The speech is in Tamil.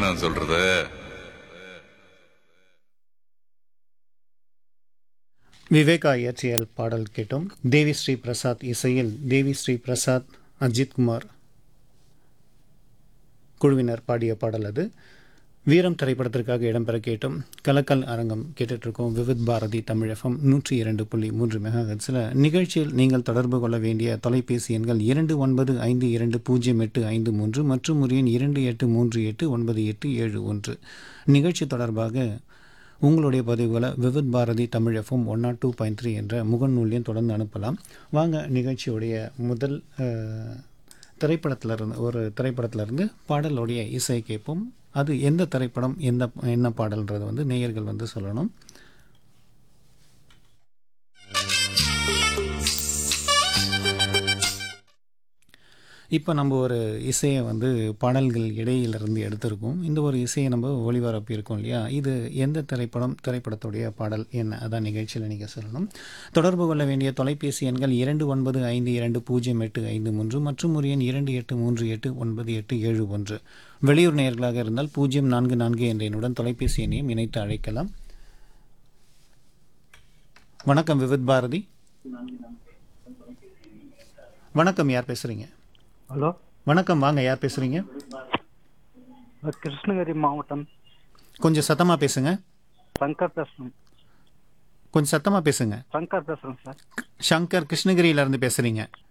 நான் சொல்றது விவேகா இயற்றியல் பாடல் கேட்டோம் தேவி ஸ்ரீ பிரசாத் இசையில் தேவி ஸ்ரீ பிரசாத் அஜித் குமார் குழுவினர் பாடிய பாடல் அது வீரம் திரைப்படத்திற்காக இடம்பெற கேட்டோம் கலக்கல் அரங்கம் கேட்டுட்டு இருக்கோம் விவித் பாரதி தமிழ் எஃப்எம் நூற்றி இரண்டு புள்ளி மூன்று மெகா ஹெர்ட்ஸில் நிகழ்ச்சியில் நீங்கள் தொடர்பு கொள்ள வேண்டிய தொலைபேசி எண்கள் இரண்டு ஒன்பது ஐந்து இரண்டு பூஜ்ஜியம் எட்டு ஐந்து மூன்று மற்றும் ஒரு எண் இரண்டு எட்டு மூன்று எட்டு ஒன்பது எட்டு ஏழு ஒன்று நிகழ்ச்சி தொடர்பாக உங்களுடைய பதிவுகளை Vividh Bharati Tamil FM one nought two point three என்ற முகநூல்லையும் தொடர்ந்து அனுப்பலாம் வாங்க நிகழ்ச்சியுடைய முதல் அஹ், திரைப்படத்துல இருந்து ஒரு திரைப்படத்துல இருந்து பாடலுடைய இசை கேட்போம் அது எந்த திரைப்படம் எந்த என்ன பாடல்ன்றது வந்து நேயர்கள் வந்து சொல்லணும் இப்போ நம்ம ஒரு இசையை வந்து பாடல்கள் இடையிலிருந்து எடுத்திருக்கோம் இந்த ஒரு இசையை நம்ம ஒளிபரப்பி இருக்கோம் இல்லையா இது எந்த திரைப்படம் திரைப்படத்துடைய பாடல் என்ன அதான் நிகழ்ச்சியில் நீங்கள் சொல்லணும் தொடர்பு கொள்ள வேண்டிய தொலைபேசி எண்கள் இரண்டு ஒன்பது ஐந்து இரண்டு பூஜ்ஜியம் எட்டு ஐந்து மூன்று மற்றும் ஒரு எண் இரண்டு எட்டு மூன்று எட்டு ஒன்பது எட்டு ஏழு ஒன்று வெளியூர் நேயர்களாக இருந்தால் பூஜ்ஜியம் நான்கு நான்கு என்ற எண்ணுடன் தொலைபேசி எண்ணையும் இணைத்து அழைக்கலாம் வணக்கம் விவித் பாரதி வணக்கம் யார் பேசுகிறீங்க ஹலோ வணக்கம் வாங்க யார் பேசுறீங்க கிருஷ்ணகிரி மாவட்டம் கொஞ்சம் சத்தமா பேசுங்க சங்கர் பேசுறேன் கொஞ்சம் சத்தமா பேசுங்க சங்கர் பேசுறேன் சார் சங்கர் கிருஷ்ணகிரியில இருந்து பேசுறீங்க